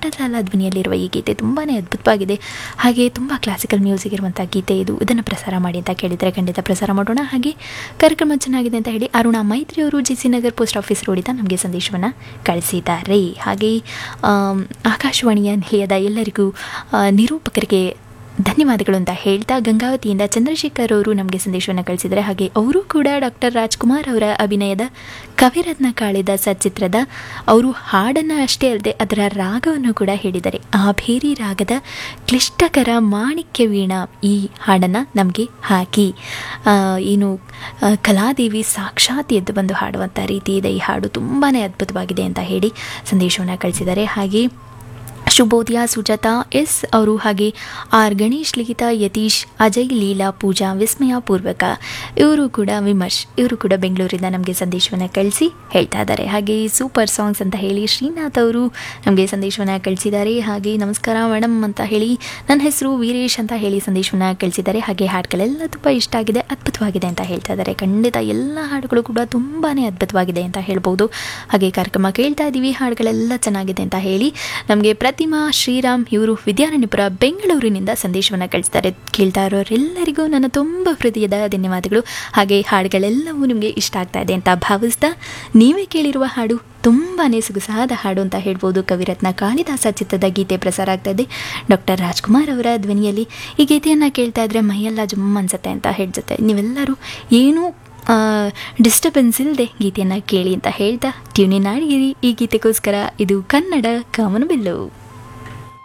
ಮೋಟಲಾಲ ಧ್ವನಿಯಲ್ಲಿರುವ ಈ ಗೀತೆ ತುಂಬಾ ಅದ್ಭುತವಾಗಿದೆ ಹಾಗೆ ತುಂಬ ಕ್ಲಾಸಿಕಲ್ ಮ್ಯೂಸಿಕ್ ಇರುವಂಥ ಗೀತೆ ಇದು ಇದನ್ನು ಪ್ರಸಾರ ಮಾಡಿ ಅಂತ ಕೇಳಿದರೆ ಖಂಡಿತ ಪ್ರಸಾರ ಮಾಡೋಣ ಹಾಗೆ ಕಾರ್ಯಕ್ರಮ ಚೆನ್ನಾಗಿದೆ ಅಂತ ಹೇಳಿ ಅರುಣಾ ಮೈತ್ರಿ ಅವರು G C Nagar post office ರೋಡಿಂದ ನಮಗೆ ಸಂದೇಶವನ್ನು ಕಳಿಸಿದ್ದಾರೆ ಹಾಗೆ ಆಮ್, ಆಕಾಶವಾಣಿಯ ನಿಲಯದ ಎಲ್ಲರಿಗೂ ಆ, ನಿರೂಪಕರಿಗೆ ಧನ್ಯವಾದಗಳು ಅಂತ ಹೇಳ್ತಾ ಗಂಗಾವತಿಯಿಂದ ಚಂದ್ರಶೇಖರ್ ಅವರು ನಮಗೆ ಸಂದೇಶವನ್ನು ಕಳಿಸಿದ್ದಾರೆ ಹಾಗೆ ಅವರು ಕೂಡ ಡಾಕ್ಟರ್ ರಾಜ್ಕುಮಾರ್ ಅವರ ಅಭಿನಯದ ಕವಿರತ್ನ ಕಾಳಿದಾಸ ಚಿತ್ರದ ಅವರು ಹಾಡನ್ನು ಅಷ್ಟೇ ಅಲ್ಲದೆ ಅದರ ರಾಗವನ್ನು ಕೂಡ ಹೇಳಿದ್ದಾರೆ ಆ ಭೇರಿ ರಾಗದ ಕ್ಲಿಷ್ಟಕರ ಮಾಣಿಕ್ಯ ವೀಣಾ ಈ ಹಾಡನ್ನು ನಮಗೆ ಹಾಕಿ ಆ, ಏನು ಆ, ಕಲಾದೇವಿ ಸಾಕ್ಷಾತ್ ಎದ್ದು ಬಂದು ಹಾಡುವಂಥ ರೀತಿ ಇದೆ ಈ ಹಾಡು ತುಂಬಾ ಅದ್ಭುತವಾಗಿದೆ ಅಂತ ಹೇಳಿ ಸಂದೇಶವನ್ನು ಕಳಿಸಿದ್ದಾರೆ ಹಾಗೆ ಶುಭೋದಯ ಸುಜಾತ ಎಸ್ ಅವರು ಹಾಗೆ ಆರ್ ಗಣೇಶ್ ಲಿಖಿತ ಯತೀಶ್ ಅಜಯ್ ಲೀಲಾ ಪೂಜಾ ವಿಸ್ಮಯ ಪೂರ್ವಕ ಇವರು ಕೂಡ ವಿಮರ್ಶ್ ಇವರು ಕೂಡ ಬೆಂಗಳೂರಿಂದ ನಮಗೆ ಸಂದೇಶವನ್ನು ಕಳಿಸಿ ಹೇಳ್ತಾ ಇದ್ದಾರೆ ಹಾಗೆ ಸೂಪರ್ ಸಾಂಗ್ಸ್ ಅಂತ ಹೇಳಿ ಶ್ರೀನಾಥ್ ಅವರು ನಮಗೆ ಸಂದೇಶವನ್ನು ಕಳಿಸಿದ್ದಾರೆ ಹಾಗೆ ನಮಸ್ಕಾರ ಮೇಡಮ್ ಅಂತ ಹೇಳಿ ನನ್ನ ಹೆಸರು ವೀರೇಶ್ ಅಂತ ಹೇಳಿ ಸಂದೇಶವನ್ನು ಕಳಿಸಿದ್ದಾರೆ ಹಾಗೆ ಹಾಡುಗಳೆಲ್ಲ ತುಂಬ ಇಷ್ಟ ಆಗಿದೆ ಅದ್ಭುತವಾಗಿದೆ ಅಂತ ಹೇಳ್ತಾ ಇದ್ದಾರೆ ಖಂಡಿತ ಎಲ್ಲ ಹಾಡುಗಳು ಕೂಡ ತುಂಬಾ ಅದ್ಭುತವಾಗಿದೆ ಅಂತ ಹೇಳ್ಬೋದು ಹಾಗೆ ಕಾರ್ಯಕ್ರಮ ಕೇಳ್ತಾ ಇದ್ದೀವಿ ಹಾಡುಗಳೆಲ್ಲ ಚೆನ್ನಾಗಿದೆ ಅಂತ ಹೇಳಿ ನಮಗೆ ಪ್ರತಿಮಾ ಶ್ರೀರಾಮ್ ಇವರು ವಿದ್ಯಾರಣ್ಯಪುರ ಬೆಂಗಳೂರಿನಿಂದ ಸಂದೇಶವನ್ನು ಕಳಿಸ್ತಾರೆ ಕೇಳ್ತಾ ಇರೋರೆಲ್ಲರಿಗೂ ನನ್ನ ತುಂಬ ಹೃದಯದ ಧನ್ಯವಾದಗಳು ಹಾಗೆ ಹಾಡುಗಳೆಲ್ಲವೂ ನಿಮಗೆ ಇಷ್ಟ ಆಗ್ತಾ ಇದೆ ಅಂತ ಭಾವಿಸ್ತಾ ನೀವೇ ಕೇಳಿರುವ ಹಾಡು ತುಂಬಾ ಸೊಗಸಾದ ಹಾಡು ಅಂತ ಹೇಳ್ಬೋದು ಕವಿರತ್ನ ಕಾಳಿದಾಸ ಚಿತ್ರದ ಗೀತೆ ಪ್ರಸಾರ ಆಗ್ತಾ ಇದೆ ಡಾಕ್ಟರ್ ರಾಜ್ಕುಮಾರ್ ಅವರ ಧ್ವನಿಯಲ್ಲಿ ಈ ಗೀತೆಯನ್ನು ಕೇಳ್ತಾ ಇದ್ರೆ ಮೈಯೆಲ್ಲ ಜುಮ್ ಅನ್ಸುತ್ತೆ ಅಂತ ಹೇಳ್ಸುತ್ತೆ ನೀವೆಲ್ಲರೂ ಏನೂ ಡಿಸ್ಟರ್ಬೆನ್ಸ್ ಇಲ್ಲದೆ ಗೀತೆಯನ್ನು ಕೇಳಿ ಅಂತ ಹೇಳ್ತಾ ಟ್ಯೂನಿನ್ ಆಡಿಗಿರಿ ಈ ಗೀತೆಗೋಸ್ಕರ ಇದು ಕನ್ನಡ ಕಾಮನಬಿಲ್ಲು